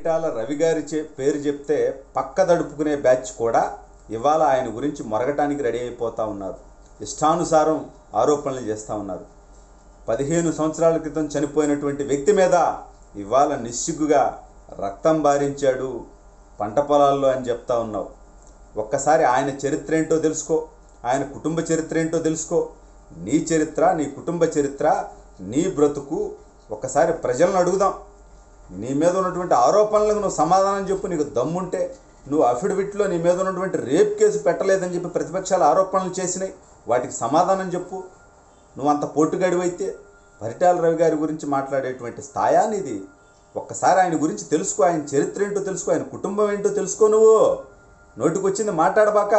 పరిటాల రవి గారి చే పేరు చెప్తే పక్క దడుపుకునే బ్యాచ్ కూడా ఇవాళ ఆయన గురించి మొరగటానికి రెడీ అయిపోతూ ఉన్నారు ఇష్టానుసారం ఆరోపణలు చేస్తూ ఉన్నారు పదిహేను సంవత్సరాల క్రితం చనిపోయినటువంటి వ్యక్తి మీద ఇవాళ నిస్సిగ్గుగా రక్తం బారించాడు పంట పొలాల్లో అని చెప్తా ఉన్నావు ఒక్కసారి ఆయన చరిత్ర ఏంటో తెలుసుకో ఆయన కుటుంబ చరిత్ర ఏంటో తెలుసుకో నీ చరిత్ర నీ కుటుంబ చరిత్ర నీ బ్రతుకు ఒక్కసారి ప్రజలను అడుగుదాం నీ మీద ఉన్నటువంటి ఆరోపణలకు నువ్వు సమాధానం చెప్పు నీకు దమ్ముంటే నువ్వు అఫిడవిట్లో నీ మీద ఉన్నటువంటి రేప్ కేసు పెట్టలేదని చెప్పి ప్రతిపక్షాలు ఆరోపణలు చేసినాయి వాటికి సమాధానం చెప్పు నువ్వు అంత పోటుగాడివైతే పరిటాల రవి గారి గురించి మాట్లాడేటువంటి స్థాయా నీది ఒక్కసారి ఆయన గురించి తెలుసుకో ఆయన చరిత్ర ఏంటో తెలుసుకో ఆయన కుటుంబం ఏంటో తెలుసుకో నువ్వు నోటికొచ్చింది మాట్లాడబాక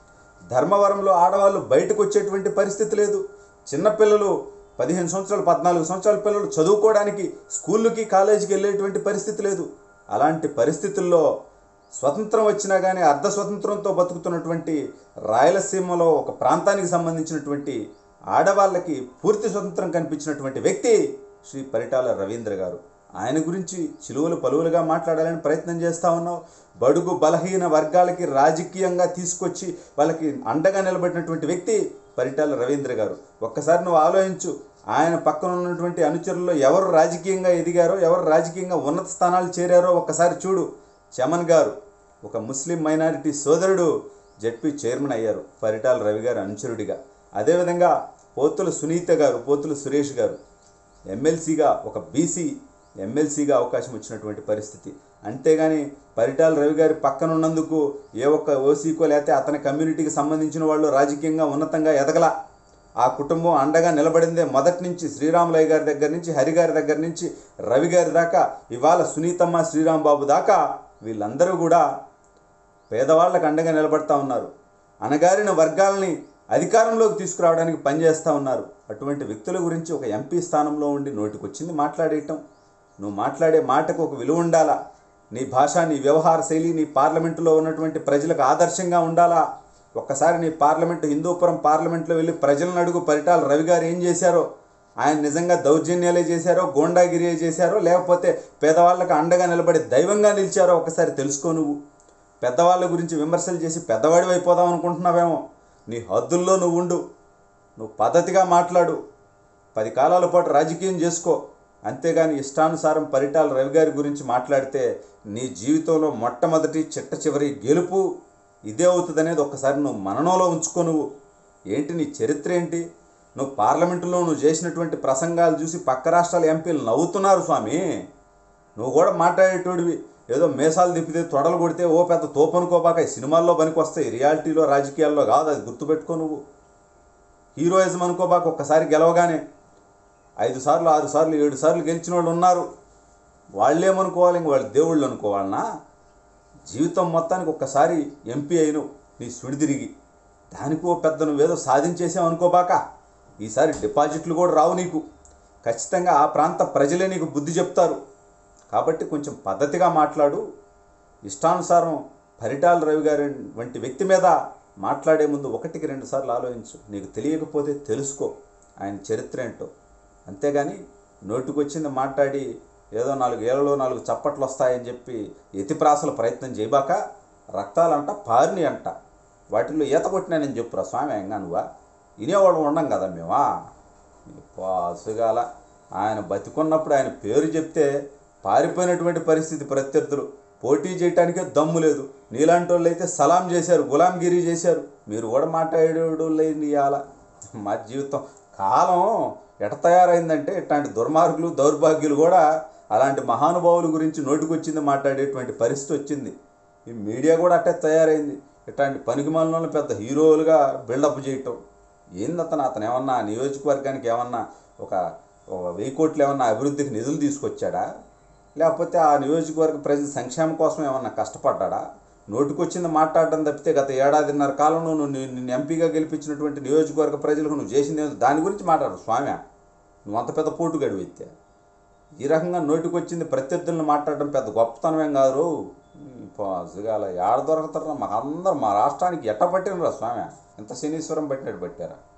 ధర్మవరంలో ఆడవాళ్ళు బయటకు వచ్చేటువంటి పరిస్థితి లేదు చిన్నపిల్లలు పదిహేను సంవత్సరాలు పద్నాలుగు సంవత్సరాల పిల్లలు చదువుకోవడానికి స్కూళ్ళకి కాలేజీకి వెళ్ళేటువంటి పరిస్థితి లేదు అలాంటి పరిస్థితుల్లో స్వతంత్రం వచ్చినా కానీ అర్ధ స్వతంత్రంతో బతుకుతున్నటువంటి రాయలసీమలో ఒక ప్రాంతానికి సంబంధించినటువంటి ఆడవాళ్ళకి పూర్తి స్వతంత్రం కనిపించినటువంటి వ్యక్తి శ్రీ పరిటాల రవీంద్ర గారు ఆయన గురించి చిలువలు పలువులుగా మాట్లాడాలని ప్రయత్నం చేస్తూ ఉన్నావు బడుగు బలహీన వర్గాలకి రాజకీయంగా తీసుకొచ్చి వాళ్ళకి అండగా నిలబడినటువంటి వ్యక్తి పరిటాల రవీంద్ర గారు ఒక్కసారి నువ్వు ఆలోచించు ఆయన పక్కన ఉన్నటువంటి అనుచరుల్లో ఎవరు రాజకీయంగా ఎదిగారో ఎవరు రాజకీయంగా ఉన్నత స్థానాలు చేరారో ఒక్కసారి చూడు చమన్ గారు ఒక ముస్లిం మైనారిటీ సోదరుడు జడ్పీ చైర్మన్ అయ్యారు పరిటాల రవి గారు అనుచరుడిగా అదేవిధంగా పోతుల సునీత గారు పోతుల సురేష్ గారు ఎమ్మెల్సీగా ఒక బీసీ ఎమ్మెల్సీగా అవకాశం వచ్చినటువంటి పరిస్థితి అంతేగాని పరిటాల రవి గారి పక్కన ఉన్నందుకు ఏ ఒక్క ఓసీకో లేకపోతే అతని కమ్యూనిటీకి సంబంధించిన వాళ్ళు రాజకీయంగా ఉన్నతంగా ఎదగల ఆ కుటుంబం అండగా నిలబడిందే మొదటి నుంచి శ్రీరాములయ్య గారి దగ్గర నుంచి హరి గారి దగ్గర నుంచి రవి గారి దాకా ఇవాళ సునీతమ్మ శ్రీరాంబాబు దాకా వీళ్ళందరూ కూడా పేదవాళ్ళకు అండగా నిలబడతా ఉన్నారు అణగారిన వర్గాలని అధికారంలోకి తీసుకురావడానికి పనిచేస్తూ ఉన్నారు అటువంటి వ్యక్తుల గురించి ఒక ఎంపీ స్థానంలో ఉండి నోటికొచ్చింది మాట్లాడేయటం నువ్వు మాట్లాడే మాటకు ఒక విలువ ఉండాలా నీ భాష నీ వ్యవహార శైలి నీ పార్లమెంటులో ఉన్నటువంటి ప్రజలకు ఆదర్శంగా ఉండాలా ఒక్కసారి నీ పార్లమెంటు హిందూపురం పార్లమెంట్లో వెళ్ళి ప్రజలను అడుగు పరిటాల రవి గారు ఏం చేశారో ఆయన నిజంగా దౌర్జన్యాలే చేశారో గోండాగిరి చేశారో లేకపోతే పేదవాళ్ళకు అండగా నిలబడి దైవంగా నిలిచారో ఒకసారి తెలుసుకో నువ్వు పెద్దవాళ్ళ గురించి విమర్శలు చేసి పెద్దవాడివి అయిపోదాం అనుకుంటున్నావేమో నీ హద్దుల్లో నువ్వు ఉండు నువ్వు పద్ధతిగా మాట్లాడు పది కాలాల పాటు రాజకీయం చేసుకో అంతేగాని ఇష్టానుసారం పరిటాల రవి గారి గురించి మాట్లాడితే నీ జీవితంలో మొట్టమొదటి చిట్ట చివరి గెలుపు ఇదే అవుతుందనేది ఒక్కసారి నువ్వు మననంలో ఉంచుకో నువ్వు ఏంటి నీ చరిత్ర ఏంటి నువ్వు పార్లమెంటులో నువ్వు చేసినటువంటి ప్రసంగాలు చూసి పక్క రాష్ట్రాల ఎంపీలు నవ్వుతున్నారు స్వామి నువ్వు కూడా మాట్లాడేటోడివి ఏదో మేసాలు తిప్పితే తొడలు కొడితే ఓ పెద్ద తోపనుకోబాక ఈ సినిమాల్లో పనికి వస్తాయి రియాలిటీలో రాజకీయాల్లో కాదు అది గుర్తుపెట్టుకో నువ్వు హీరోయిజం అనుకోబాక ఒక్కసారి గెలవగానే ఐదు సార్లు ఆరు సార్లు ఏడు సార్లు గెలిచిన వాళ్ళు ఉన్నారు వాళ్ళేమనుకోవాలి ఇంక వాళ్ళు దేవుళ్ళు అనుకోవాలనా జీవితం మొత్తానికి ఒక్కసారి ఎంపీ అయిను నీ సుడి తిరిగి దానికో పెద్ద నువ్వేదో సాధించేసావు అనుకోబాక ఈసారి డిపాజిట్లు కూడా రావు నీకు ఖచ్చితంగా ఆ ప్రాంత ప్రజలే నీకు బుద్ధి చెప్తారు కాబట్టి కొంచెం పద్ధతిగా మాట్లాడు ఇష్టానుసారం పరిటాల రవి గారి వంటి వ్యక్తి మీద మాట్లాడే ముందు ఒకటికి రెండు సార్లు ఆలోచించు నీకు తెలియకపోతే తెలుసుకో ఆయన చరిత్ర ఏంటో అంతేగాని నోటికొచ్చింది మాట్లాడి ఏదో నాలుగు ఏళ్ళలో నాలుగు చప్పట్లు వస్తాయని చెప్పి ఎతిప్రాసల ప్రయత్నం చేయబాక రక్తాలంట పారిని అంట వాటిల్లో ఈత కొట్టినానని చెప్పురా స్వామి ఎంగా నువ్వా వినేవాళ్ళు ఉండం కదా మేమా పాసుగాల ఆయన బతికున్నప్పుడు ఆయన పేరు చెప్తే పారిపోయినటువంటి పరిస్థితి ప్రత్యర్థులు పోటీ చేయటానికే దమ్ము లేదు నీలాంటి వాళ్ళు అయితే సలాం చేశారు గులాంగిరి చేశారు మీరు కూడా మాట్లాడేవాళ్ళు ఇవాళ మా జీవితం కాలం ఎట తయారైందంటే ఇట్లాంటి దుర్మార్గులు దౌర్భాగ్యులు కూడా అలాంటి మహానుభావుల గురించి నోటికొచ్చింది మాట్లాడేటువంటి పరిస్థితి వచ్చింది ఈ మీడియా కూడా అట్టే తయారైంది ఇట్లాంటి పనికిమాలను పెద్ద హీరోలుగా బిల్డప్ చేయటం ఏంది అతను అతను ఏమన్నా నియోజకవర్గానికి ఏమన్నా ఒక ఒక వెయ్యి కోట్లు ఏమన్నా అభివృద్ధికి నిధులు తీసుకొచ్చాడా లేకపోతే ఆ నియోజకవర్గ ప్రజల సంక్షేమం కోసం ఏమన్నా కష్టపడ్డా నోటికొచ్చింది మాట్లాడడం తప్పితే గత ఏడాదిన్నర కాలంలో నువ్వు ని- నిన్ను ఎంపీగా గెలిపించినటువంటి నియోజకవర్గ ప్రజలకు నువ్వు చేసింది ఏందో దాని గురించి మాట్లాడు స్వామి నువ్వు అంత పెద్ద పోటు గడివెత్తే ఈ రకంగా నోటికొచ్చింది ప్రత్యర్థులను మాట్లాడడం పెద్ద గొప్పతనమేం కాదు పాజుగాల ఏడ దొరకతారా మాకు అందరు మా రాష్ట్రానికి ఎట్ట పట్టినరా స్వామి ఇంత శనీశ్వరం పట్టినట్టు పట్టారా